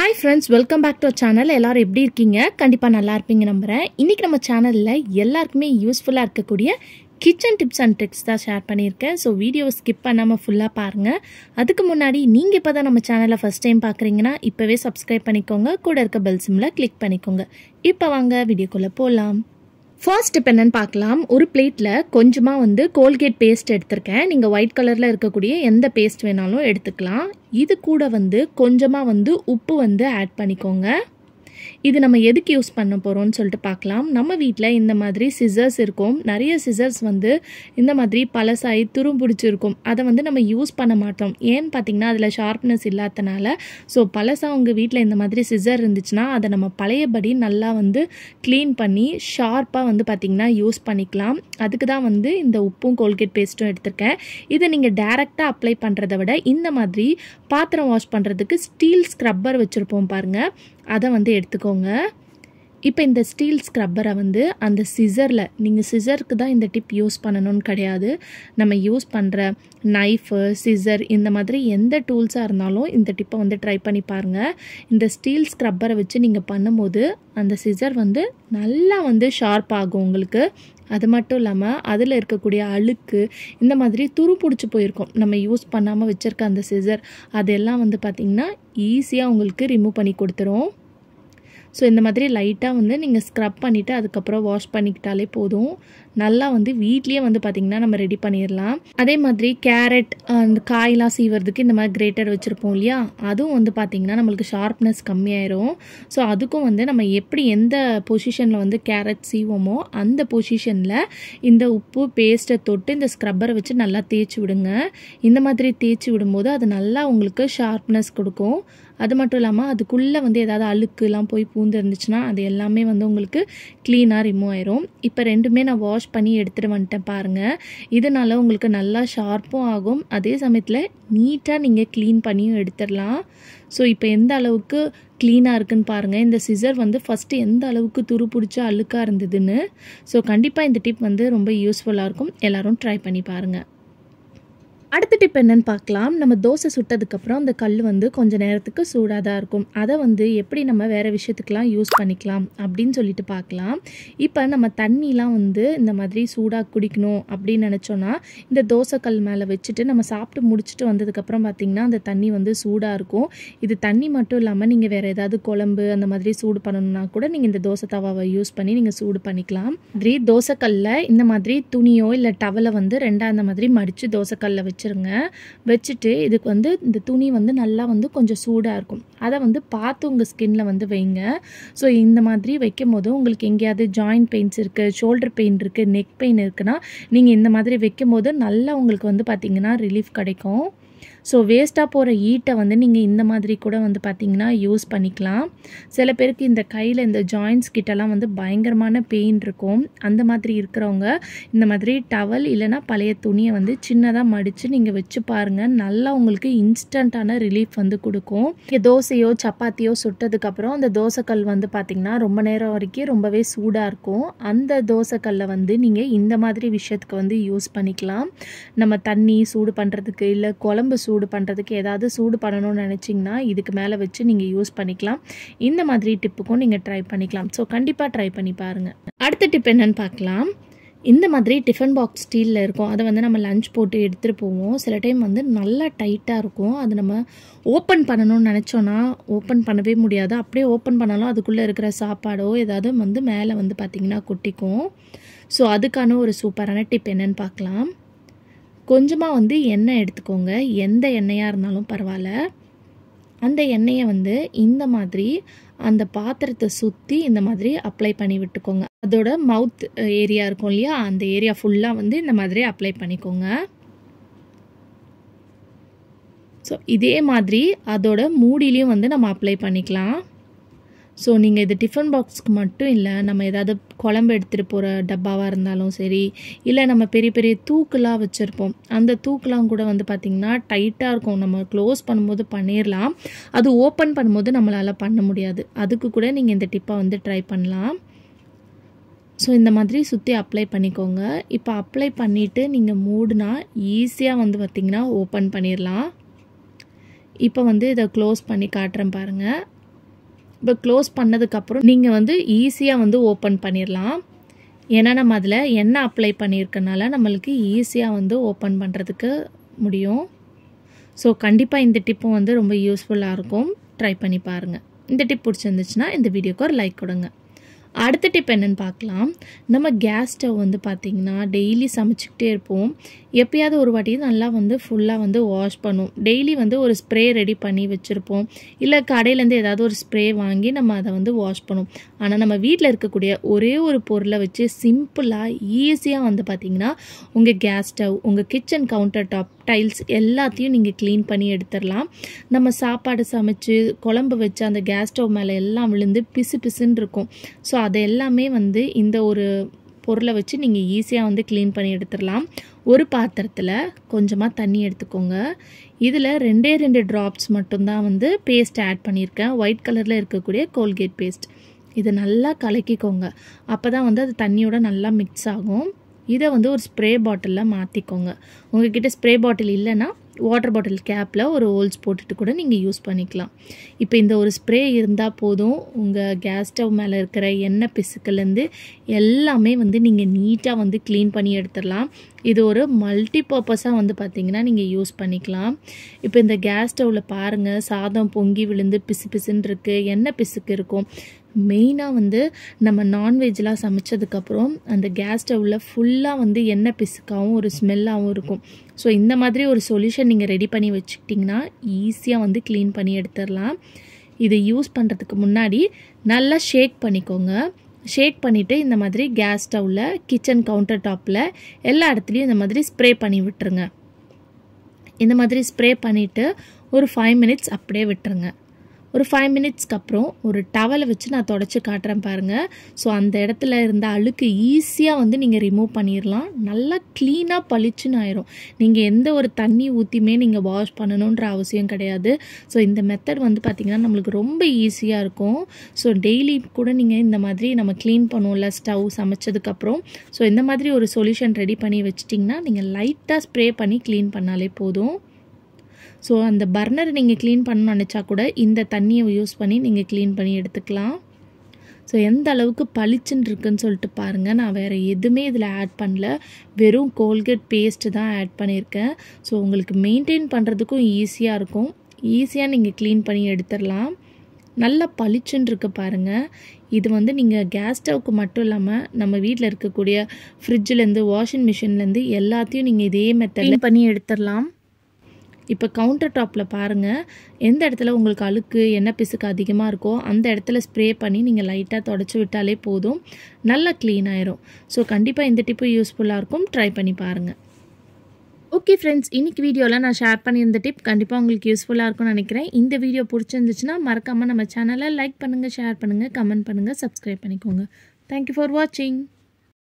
hi friends welcome back to channel எல்லாரும் எப்படி இருக்கீங்க கண்டிப்பாக நல்லா இருப்பீங்க நம்புகிறேன் இன்றைக்கி நம்ம சேனலில் எல்லாருக்குமே யூஸ்ஃபுல்லாக இருக்கக்கூடிய கிச்சன் டிப்ஸ் அண்ட் ட்ரிக்ஸ் தான் ஷேர் பண்ணியிருக்கேன் ஸோ வீடியோவை ஸ்கிப் பண்ணாமல் ஃபுல்லாக பாருங்கள் அதுக்கு முன்னாடி நீங்கள் இப்போ தான் நம்ம சேனலை ஃபஸ்ட் டைம் பார்க்குறீங்கன்னா இப்போவே சப்ஸ்கிரைப் பண்ணிக்கோங்க கூட இருக்க பெல் சிம்மில் கிளிக் பண்ணிக்கோங்க இப்போ வாங்க வீடியோக்குள்ளே போகலாம் ஃபர்ஸ்ட் இப்போ என்னன்னு பார்க்கலாம் ஒரு பிளேட்டில் கொஞ்சமாக வந்து கோல்கேட் பேஸ்ட் எடுத்திருக்கேன் நீங்கள் ஒயிட் கலரில் இருக்கக்கூடிய எந்த பேஸ்ட் வேணாலும் எடுத்துக்கலாம் இது கூட வந்து கொஞ்சமாக வந்து உப்பு வந்து ஆட் பண்ணிக்கோங்க இது நம்ம எதுக்கு யூஸ் பண்ண போகிறோம்னு சொல்லிட்டு பார்க்கலாம் நம்ம வீட்டில் இந்த மாதிரி சிசர்ஸ் இருக்கும் நிறைய சிசர்ஸ் வந்து இந்த மாதிரி பழசாயி துரும்பிடிச்சிருக்கும் அதை வந்து நம்ம யூஸ் பண்ண மாட்டோம் ஏன்னு பார்த்தீங்கன்னா அதில் ஷார்ப்னஸ் இல்லாதனால ஸோ பழசாக உங்கள் வீட்டில் இந்த மாதிரி சிசர் இருந்துச்சுன்னா அதை நம்ம பழையபடி நல்லா வந்து க்ளீன் பண்ணி ஷார்ப்பாக வந்து பார்த்திங்கன்னா யூஸ் பண்ணிக்கலாம் அதுக்கு தான் வந்து இந்த உப்பும் கோல்கேட் பேஸ்ட்டும் எடுத்திருக்கேன் இதை நீங்கள் டேரெக்டாக அப்ளை பண்ணுறத விட இந்த மாதிரி பாத்திரம் வாஷ் பண்ணுறதுக்கு ஸ்டீல் ஸ்க்ரப்பர் வச்சுருப்போம் பாருங்கள் அதை வந்து எடுத்துக்கோங்க இப்போ இந்த ஸ்டீல் ஸ்க்ரப்பரை வந்து அந்த சிசரில் நீங்கள் சிசருக்கு தான் இந்த டிப் யூஸ் பண்ணணும்னு கிடையாது நம்ம யூஸ் பண்ணுற நைஃபு சிசர் இந்த மாதிரி எந்த டூல்ஸாக இருந்தாலும் இந்த டிப்பை வந்து ட்ரை பண்ணி பாருங்கள் இந்த ஸ்டீல் ஸ்க்ரப்பரை வச்சு நீங்கள் பண்ணும்போது அந்த சிசர் வந்து நல்லா வந்து ஷார்ப் ஆகும் உங்களுக்கு அது மட்டும் இல்லாமல் அதில் இருக்கக்கூடிய அழுக்கு இந்த மாதிரி துரு பிடிச்சி போயிருக்கும் நம்ம யூஸ் பண்ணாமல் வச்சுருக்க அந்த சிசர் அதெல்லாம் வந்து பார்த்திங்கன்னா ஈஸியாக உங்களுக்கு ரிமூவ் பண்ணி கொடுத்துரும் ஸோ இந்த மாதிரி லைட்டாக வந்து நீங்கள் ஸ்க்ரப் பண்ணிவிட்டு அதுக்கப்புறம் வாஷ் பண்ணிக்கிட்டாலே போதும் நல்லா வந்து வீட்லேயே வந்து பார்த்திங்கன்னா நம்ம ரெடி பண்ணிடலாம் அதே மாதிரி கேரட் அந்த காயெலாம் சீவறதுக்கு இந்த மாதிரி கிரேட்டர் வச்சுருப்போம் இல்லையா அதுவும் வந்து பார்த்திங்கன்னா நம்மளுக்கு ஷார்ப்னஸ் கம்மியாயிரும் ஸோ அதுக்கும் வந்து நம்ம எப்படி எந்த பொசிஷனில் வந்து கேரட் சீவோமோ அந்த பொசிஷனில் இந்த உப்பு பேஸ்ட்டை தொட்டு இந்த ஸ்க்ரப்பரை வச்சு நல்லா தேய்ச்சி விடுங்க இந்த மாதிரி தேய்ச்சி விடும்போது அது நல்லா உங்களுக்கு ஷார்ப்னஸ் கொடுக்கும் அது மட்டும் இல்லாமல் அதுக்குள்ளே வந்து ஏதாவது அழுக்குலாம் போய் பூந்து இருந்துச்சுன்னா அது எல்லாமே வந்து உங்களுக்கு க்ளீனாக ரிமூவ் ஆயிரும் இப்போ ரெண்டுமே நான் வாஷ் பண்ணி எடுத்துகிட்டு வந்துட்டேன் பாருங்கள் இதனால் உங்களுக்கு நல்லா ஷார்ப்பும் ஆகும் அதே சமயத்தில் நீட்டாக நீங்கள் க்ளீன் பண்ணியும் எடுத்துடலாம் ஸோ இப்போ எந்த அளவுக்கு க்ளீனாக இருக்குன்னு பாருங்கள் இந்த சிசர் வந்து ஃபஸ்ட்டு எந்த அளவுக்கு துரு பிடிச்ச அழுக்காக இருந்ததுன்னு ஸோ கண்டிப்பாக இந்த டிப் வந்து ரொம்ப யூஸ்ஃபுல்லாக இருக்கும் எல்லோரும் ட்ரை பண்ணி பாருங்கள் அடுத்த டிப் என்னன்னு பார்க்கலாம் நம்ம தோசை சுட்டதுக்கப்புறம் அந்த கல் வந்து கொஞ்சம் நேரத்துக்கு சூடாக தான் இருக்கும் அதை வந்து எப்படி நம்ம வேறு விஷயத்துக்கெலாம் யூஸ் பண்ணிக்கலாம் அப்படின்னு சொல்லிட்டு பார்க்கலாம் இப்போ நம்ம தண்ணிலாம் வந்து இந்த மாதிரி சூடாக குடிக்கணும் அப்படின்னு நினச்சோன்னா இந்த தோசை கல் மேலே வச்சுட்டு நம்ம சாப்பிட்டு முடிச்சுட்டு வந்ததுக்கப்புறம் பார்த்திங்கன்னா அந்த தண்ணி வந்து சூடாக இருக்கும் இது தண்ணி மட்டும் இல்லாமல் நீங்கள் வேறு ஏதாவது குழம்பு அந்த மாதிரி சூடு பண்ணணுன்னா கூட நீங்கள் இந்த தோசை தவாவை யூஸ் பண்ணி நீங்கள் சூடு பண்ணிக்கலாம் மாதிரி தோசைக்கல்ல இந்த மாதிரி துணியோ இல்லை டவலை வந்து ரெண்டாக அந்த மாதிரி மடித்து தோசைக்கல்ல வச்சு வச்சுருங்க வச்சுட்டு இதுக்கு வந்து இந்த துணி வந்து நல்லா வந்து கொஞ்சம் சூடாக இருக்கும் அதை வந்து பார்த்து உங்கள் ஸ்கின்ல வந்து வைங்க ஸோ இந்த மாதிரி வைக்கும் போது உங்களுக்கு எங்கேயாவது ஜாயிண்ட் பெயின்ஸ் இருக்குது ஷோல்டர் பெயின் இருக்குது நெக் பெயின் இருக்குன்னா நீங்கள் இந்த மாதிரி வைக்கும் போது நல்லா உங்களுக்கு வந்து பார்த்திங்கன்னா ரிலீஃப் கிடைக்கும் ஸோ வேஸ்ட்டாக போகிற ஈட்டை வந்து நீங்கள் இந்த மாதிரி கூட வந்து பார்த்திங்கன்னா யூஸ் பண்ணிக்கலாம் சில பேருக்கு இந்த கையில் இந்த ஜாயின்ஸ் கிட்டலாம் வந்து பயங்கரமான பெயின் இருக்கும் அந்த மாதிரி இருக்கிறவங்க இந்த மாதிரி டவல் இல்லைனா பழைய துணியை வந்து சின்னதாக மடித்து நீங்கள் வச்சு பாருங்கள் நல்லா உங்களுக்கு இன்ஸ்டண்ட்டான ரிலீஃப் வந்து கொடுக்கும் இங்கே தோசையோ சப்பாத்தியோ சுட்டதுக்கப்புறம் அந்த தோசைக்கல் வந்து பார்த்திங்கன்னா ரொம்ப நேரம் வரைக்கும் ரொம்பவே சூடாக இருக்கும் அந்த தோசைக்கல்லை வந்து நீங்கள் இந்த மாதிரி விஷயத்துக்கு வந்து யூஸ் பண்ணிக்கலாம் நம்ம தண்ணி சூடு பண்ணுறதுக்கு இல்லை குழம்பு சூடு பண்ணுறதுக்கு ஏதாவது சூடு பண்ணணும்னு நினச்சிங்கன்னா இதுக்கு மேலே வச்சு நீங்கள் யூஸ் பண்ணிக்கலாம் இந்த மாதிரி டிப்புக்கும் நீங்கள் ட்ரை பண்ணிக்கலாம் ஸோ கண்டிப்பாக ட்ரை பண்ணி பாருங்கள் அடுத்த டிப் என்னன்னு பார்க்கலாம் இந்த மாதிரி டிஃபன் பாக்ஸ் ஸ்டீலில் இருக்கும் அதை வந்து நம்ம லஞ்ச் போட்டு எடுத்துகிட்டு போவோம் சில டைம் வந்து நல்லா டைட்டாக இருக்கும் அது நம்ம ஓப்பன் பண்ணணும்னு நினச்சோன்னா ஓப்பன் பண்ணவே முடியாது அப்படியே ஓப்பன் பண்ணாலும் அதுக்குள்ளே இருக்கிற சாப்பாடோ ஏதாவது வந்து மேலே வந்து பார்த்திங்கன்னா கொட்டிக்கும் ஸோ அதுக்கான ஒரு சூப்பரான டிப் என்னன்னு பார்க்கலாம் கொஞ்சமாக வந்து எண்ணெய் எடுத்துக்கோங்க எந்த எண்ணெயாக இருந்தாலும் பரவாயில்ல அந்த எண்ணெயை வந்து இந்த மாதிரி அந்த பாத்திரத்தை சுற்றி இந்த மாதிரி அப்ளை பண்ணி விட்டுக்கோங்க அதோட மவுத் ஏரியா இருக்கும் இல்லையா அந்த ஏரியா ஃபுல்லாக வந்து இந்த மாதிரி அப்ளை பண்ணிக்கோங்க ஸோ இதே மாதிரி அதோட மூடிலையும் வந்து நம்ம அப்ளை பண்ணிக்கலாம் ஸோ நீங்கள் இது டிஃபன் பாக்ஸ்க்கு மட்டும் இல்லை நம்ம ஏதாவது குழம்பு எடுத்துகிட்டு போகிற டப்பாவாக இருந்தாலும் சரி இல்லை நம்ம பெரிய பெரிய தூக்குலாம் வச்சுருப்போம் அந்த தூக்குலாம் கூட வந்து பார்த்திங்கன்னா டைட்டாக இருக்கும் நம்ம க்ளோஸ் பண்ணும்போது பண்ணிடலாம் அது ஓப்பன் பண்ணும்போது நம்மளால் பண்ண முடியாது அதுக்கு கூட நீங்கள் இந்த டிப்பை வந்து ட்ரை பண்ணலாம் ஸோ இந்த மாதிரி சுற்றி அப்ளை பண்ணிக்கோங்க இப்போ அப்ளை பண்ணிவிட்டு நீங்கள் மூடுனா ஈஸியாக வந்து பார்த்திங்கன்னா ஓப்பன் பண்ணிடலாம் இப்போ வந்து இதை க்ளோஸ் பண்ணி காட்டுறேன் பாருங்கள் இப்போ க்ளோஸ் பண்ணதுக்கப்புறம் நீங்கள் வந்து ஈஸியாக வந்து ஓப்பன் பண்ணிடலாம் ஏன்னா நம்ம அதில் எண்ணெய் அப்ளை பண்ணியிருக்கனால நம்மளுக்கு ஈஸியாக வந்து ஓப்பன் பண்ணுறதுக்கு முடியும் ஸோ கண்டிப்பாக இந்த டிப்பும் வந்து ரொம்ப யூஸ்ஃபுல்லாக இருக்கும் ட்ரை பண்ணி பாருங்கள் இந்த டிப் பிடிச்சிருந்துச்சுன்னா இந்த வீடியோக்கு ஒரு லைக் கொடுங்க அடுத்த டிப் என்னென்னு பார்க்கலாம் நம்ம கேஸ் ஸ்டவ் வந்து பார்த்திங்கன்னா டெய்லி சமைச்சிக்கிட்டே இருப்போம் எப்பயாவது ஒரு வாட்டி நல்லா வந்து ஃபுல்லாக வந்து வாஷ் பண்ணும் டெய்லி வந்து ஒரு ஸ்ப்ரே ரெடி பண்ணி வச்சுருப்போம் இல்லை கடையிலேருந்து ஏதாவது ஒரு ஸ்ப்ரே வாங்கி நம்ம அதை வந்து வாஷ் பண்ணும் ஆனால் நம்ம வீட்டில் இருக்கக்கூடிய ஒரே ஒரு பொருளை வச்சு சிம்பிளாக ஈஸியாக வந்து பார்த்திங்கன்னா உங்கள் கேஸ் ஸ்டவ் உங்கள் கிச்சன் கவுண்டர் டாப் டைல்ஸ் எல்லாத்தையும் நீங்கள் க்ளீன் பண்ணி எடுத்துடலாம் நம்ம சாப்பாடு சமைச்சு குழம்பு வச்சு அந்த கேஸ் ஸ்டவ் மேலே எல்லாம் விழுந்து பிசு பிசுன்னு இருக்கும் ஸோ அதை எல்லாமே வந்து இந்த ஒரு பொருளை வச்சு நீங்கள் ஈஸியாக வந்து க்ளீன் பண்ணி எடுத்துடலாம் ஒரு பாத்திரத்தில் கொஞ்சமாக தண்ணி எடுத்துக்கோங்க இதில் ரெண்டே ரெண்டு ட்ராப்ஸ் மட்டும்தான் வந்து பேஸ்ட் ஆட் பண்ணியிருக்கேன் ஒயிட் கலரில் இருக்கக்கூடிய கோல்கேட் பேஸ்ட் இதை நல்லா கலக்கிக்கோங்க அப்போ தான் வந்து அது தண்ணியோட நல்லா மிக்ஸ் ஆகும் இதை வந்து ஒரு ஸ்ப்ரே பாட்டிலில் மாற்றிக்கோங்க உங்ககிட்ட ஸ்ப்ரே பாட்டில் இல்லைன்னா வாட்டர் பாட்டில் கேப்பில் ஒரு ஹோல்ஸ் போட்டுட்டு கூட நீங்கள் யூஸ் பண்ணிக்கலாம் இப்போ இந்த ஒரு ஸ்ப்ரே இருந்தால் போதும் உங்கள் கேஸ் ஸ்டவ் மேலே இருக்கிற எண்ணெய் பிசுக்கலேருந்து எல்லாமே வந்து நீங்கள் நீட்டாக வந்து க்ளீன் பண்ணி எடுத்துடலாம் இது ஒரு மல்டி பர்பஸாக வந்து பார்த்திங்கன்னா நீங்கள் யூஸ் பண்ணிக்கலாம் இப்போ இந்த கேஸ் ஸ்டவ்வில் பாருங்கள் சாதம் பொங்கி விழுந்து பிசு பிசுன்னு இருக்குது எண்ணெய் பிசுக்கு இருக்கும் மெயினாக வந்து நம்ம நான்வெஜ்லாம் சமைச்சதுக்கப்புறம் அந்த கேஸ் ஸ்டவ்வில் ஃபுல்லாக வந்து எண்ணெய் பிசுக்காகவும் ஒரு ஸ்மெல்லாகவும் இருக்கும் ஸோ இந்த மாதிரி ஒரு சொல்யூஷன் நீங்கள் ரெடி பண்ணி வச்சுக்கிட்டிங்கன்னா ஈஸியாக வந்து க்ளீன் பண்ணி எடுத்துடலாம் இதை யூஸ் பண்ணுறதுக்கு முன்னாடி நல்லா ஷேக் பண்ணிக்கோங்க ஷேக் பண்ணிவிட்டு இந்த மாதிரி கேஸ் ஸ்டவ்வில் கிச்சன் கவுண்டர் டாப்பில் எல்லா இடத்துலையும் இந்த மாதிரி ஸ்ப்ரே பண்ணி விட்டுருங்க இந்த மாதிரி ஸ்ப்ரே பண்ணிவிட்டு ஒரு ஃபைவ் மினிட்ஸ் அப்படியே விட்டுருங்க ஒரு ஃபைவ் மினிட்ஸ்க்கு அப்புறம் ஒரு டவலை வச்சு நான் தொடச்சி காட்டுறேன் பாருங்கள் ஸோ அந்த இடத்துல இருந்த அழுக்கு ஈஸியாக வந்து நீங்கள் ரிமூவ் பண்ணிடலாம் நல்லா க்ளீனாக பளிச்சுன்னு ஆயிரும் நீங்கள் எந்த ஒரு தண்ணி ஊற்றியுமே நீங்கள் வாஷ் பண்ணணுன்ற அவசியம் கிடையாது ஸோ இந்த மெத்தட் வந்து பார்த்திங்கன்னா நம்மளுக்கு ரொம்ப ஈஸியாக இருக்கும் ஸோ டெய்லி கூட நீங்கள் இந்த மாதிரி நம்ம க்ளீன் பண்ணுவோம்ல ஸ்டவ் சமைச்சதுக்கப்புறம் ஸோ இந்த மாதிரி ஒரு சொல்யூஷன் ரெடி பண்ணி வச்சிட்டிங்கன்னா நீங்கள் லைட்டாக ஸ்ப்ரே பண்ணி க்ளீன் பண்ணாலே போதும் ஸோ அந்த பர்னர் நீங்கள் க்ளீன் பண்ணணும்னு நினச்சா கூட இந்த தண்ணியை யூஸ் பண்ணி நீங்கள் க்ளீன் பண்ணி எடுத்துக்கலாம் ஸோ எந்த அளவுக்கு பளிச்சுன்னு இருக்குன்னு சொல்லிட்டு பாருங்கள் நான் வேறு எதுவுமே இதில் ஆட் பண்ணல வெறும் கோல்கேட் பேஸ்ட்டு தான் ஆட் பண்ணியிருக்கேன் ஸோ உங்களுக்கு மெயின்டைன் பண்ணுறதுக்கும் ஈஸியாக இருக்கும் ஈஸியாக நீங்கள் க்ளீன் பண்ணி எடுத்துடலாம் நல்லா பளிச்சுன்னு இருக்க பாருங்கள் இது வந்து நீங்கள் கேஸ் ஸ்டவ்க்கு மட்டும் இல்லாமல் நம்ம வீட்டில் இருக்கக்கூடிய ஃப்ரிட்ஜிலேருந்து வாஷிங் மிஷின்லேருந்து எல்லாத்தையும் நீங்கள் இதே மெத்தடில் பண்ணி எடுத்துடலாம் இப்போ கவுண்டர் டாப்பில் பாருங்கள் எந்த இடத்துல உங்களுக்கு அழுக்கு எண்ணெய் பிசுக்கு அதிகமாக இருக்கோ அந்த இடத்துல ஸ்ப்ரே பண்ணி நீங்கள் லைட்டாக தொடச்சி விட்டாலே போதும் நல்லா க்ளீன் ஆயிரும் ஸோ கண்டிப்பாக இந்த டிப்பு யூஸ்ஃபுல்லாக இருக்கும் ட்ரை பண்ணி பாருங்கள் ஓகே ஃப்ரெண்ட்ஸ் இன்றைக்கி வீடியோவில் நான் ஷேர் பண்ணியிருந்த டிப் கண்டிப்பாக உங்களுக்கு யூஸ்ஃபுல்லாக இருக்கும்னு நினைக்கிறேன் இந்த வீடியோ பிடிச்சிருந்துச்சுன்னா மறக்காமல் நம்ம சேனலை லைக் பண்ணுங்கள் ஷேர் பண்ணுங்கள் கமெண்ட் பண்ணுங்கள் சப்ஸ்கிரைப் பண்ணிக்கோங்க தேங்க்யூ ஃபார் வாட்சிங்